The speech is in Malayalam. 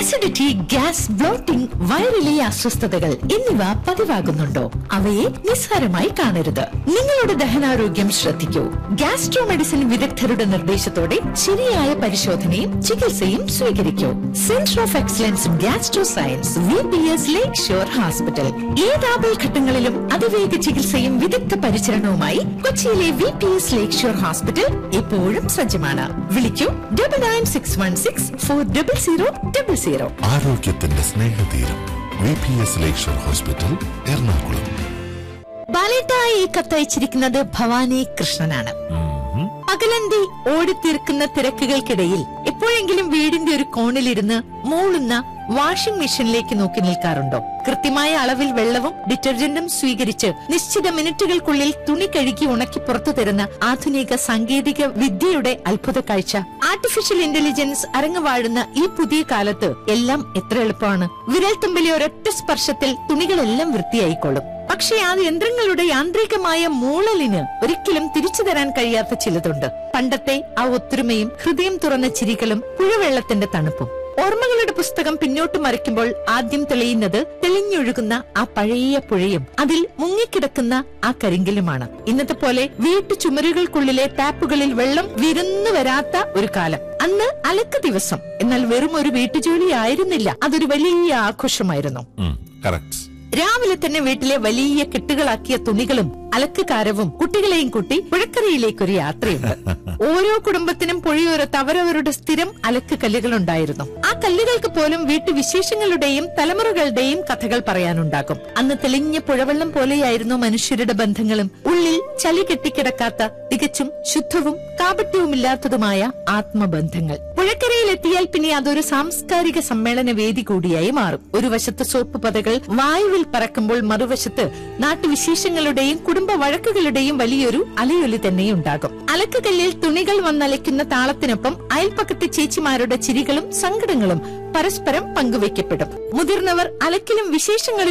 അസിഡിറ്റി ഗ്യാസ് ബ്ലോട്ടിംഗ് വയറിലെ അസ്വസ്ഥതകൾ എന്നിവ പതിവാകുന്നുണ്ടോ അവയെ നിസ്സാരമായി കാണരുത് നിങ്ങളുടെ ദഹനാരോഗ്യം ശ്രദ്ധിക്കൂ ഗ്യാസ്ട്രോ മെഡിസിൻ വിദഗ്ധരുടെ നിർദ്ദേശത്തോടെ ശരിയായ പരിശോധനയും ചികിത്സയും സ്വീകരിക്കൂ centre of excellence gastro science V P S lake shore hospital ഏതാപൽ ഘട്ടങ്ങളിലും അതിവേഗ ചികിത്സയും വിദഗ്ധ പരിചരണവുമായി കൊച്ചിയിലെ V P S lake shore hospital എപ്പോഴും സജ്ജമാണ് വിളിക്കൂ double nine six one six four double zero double zero ആരോഗ്യത്തിന്റെ സ്നേഹതീരം V P S lakeshore hospital Ernakulam ബാലേട്ടായി ഈ കത്തയച്ചിരിക്കുന്നത് ഭവാനി കൃഷ്ണനാണ് പകലന്തി ഓടിത്തീർക്കുന്ന തിരക്കുകൾക്കിടയിൽ എപ്പോഴെങ്കിലും വീടിന്റെ ഒരു കോണിലിരുന്ന് മൂളുന്ന വാഷിംഗ് മെഷീനിലേക്ക് നോക്കി നിൽക്കാറുണ്ടോ കൃത്യമായ അളവിൽ വെള്ളവും ഡിറ്റർജന്റും സ്വീകരിച്ച് നിശ്ചിത മിനിറ്റുകൾക്കുള്ളിൽ തുണി കഴുകി ഉണക്കി പുറത്തു തരുന്ന ആധുനിക സാങ്കേതിക വിദ്യയുടെ അത്ഭുത കാഴ്ച ആർട്ടിഫിഷ്യൽ ഇന്റലിജൻസ് അരങ്ങുവാഴുന്ന ഈ പുതിയ കാലത്ത് എല്ലാം എത്ര എളുപ്പമാണ് വിരൽത്തുമ്പിലെ ഒരൊറ്റ സ്പർശത്തിൽ തുണികളെല്ലാം വൃത്തിയായിക്കൊള്ളും പക്ഷേ ആ യന്ത്രങ്ങളുടെ യാന്ത്രികമായ മൂളലിന് ഒരിക്കലും തിരിച്ചു തരാൻ കഴിയാത്ത ചിലതുണ്ട് പണ്ടത്തെ ആ ഒത്തൊരുമയും ഹൃദയം തുറന്ന ചിരികളും പുഴവെള്ളത്തിന്റെ തണുപ്പും ഓർമ്മകളുടെ പുസ്തകം പിന്നോട്ട് മറിക്കുമ്പോൾ ആദ്യം തെളിയുന്നത് തെളിഞ്ഞൊഴുകുന്ന ആ പഴയ പുഴയും അതിൽ മുങ്ങിക്കിടക്കുന്ന ആ കരിങ്കലുമാണ് ഇന്നത്തെ പോലെ വീട്ടു ചുമരുകൾക്കുള്ളിലെ ടാപ്പുകളിൽ വെള്ളം വിരുന്നു വരാത്ത ഒരു കാലം അന്ന് അലക്ക് ദിവസം എന്നാൽ വെറും ഒരു വീട്ടുജോലി ആയിരുന്നില്ല അതൊരു വലിയ ആഘോഷമായിരുന്നു കറക്റ്റ് രാവിലെ തന്നെ വീട്ടിലെ വലിയ കെട്ടുകളാക്കിയ തുണികളും അലക്കുകാരവും കുട്ടികളെയും കൂട്ടി പുഴക്കരയിലേക്ക് ഒരു യാത്രയുണ്ട് ഓരോ കുടുംബത്തിനും പുഴയോരത്ത് അവരവരുടെ സ്ഥിരം അലക്ക് കല്ലുകൾ ഉണ്ടായിരുന്നു ആ കല്ലുകൾക്ക് പോലും വീട്ടുവിശേഷങ്ങളുടെയും തലമുറകളുടെയും കഥകൾ പറയാനുണ്ടാകും അന്ന് തെളിഞ്ഞ പുഴവെള്ളം പോലെയായിരുന്നു മനുഷ്യരുടെ ബന്ധങ്ങളും ഉള്ളിൽ ചളി കെട്ടിക്കിടക്കാത്ത തികച്ചും ശുദ്ധവും കാപട്യവുമില്ലാത്തതുമായ ആത്മബന്ധങ്ങൾ പുഴക്കരയിൽ എത്തിയാൽ പിന്നെ അതൊരു സാംസ്കാരിക സമ്മേളന വേദി കൂടിയായി മാറും ഒരു വശത്ത് സോപ്പ് പതകൾ വായുവിൽ പറക്കുമ്പോൾ മറുവശത്ത് നാട്ടുവിശേഷങ്ങളുടെയും കുടുംബ വഴക്കുകളുടെയും വലിയൊരു അലയൊലി തന്നെയുണ്ടാകും അലക്കുകല്ലിൽ തുണികൾ വന്നലയ്ക്കുന്ന താളത്തിനൊപ്പം അയൽപ്പക്കത്തെ ചേച്ചിമാരുടെ ചിരികളും സങ്കടങ്ങളും പരസ്പരം പങ്കുവയ്ക്കപ്പെടും മുതിർന്നവർ അലക്കിലും വിശേഷങ്ങളിലും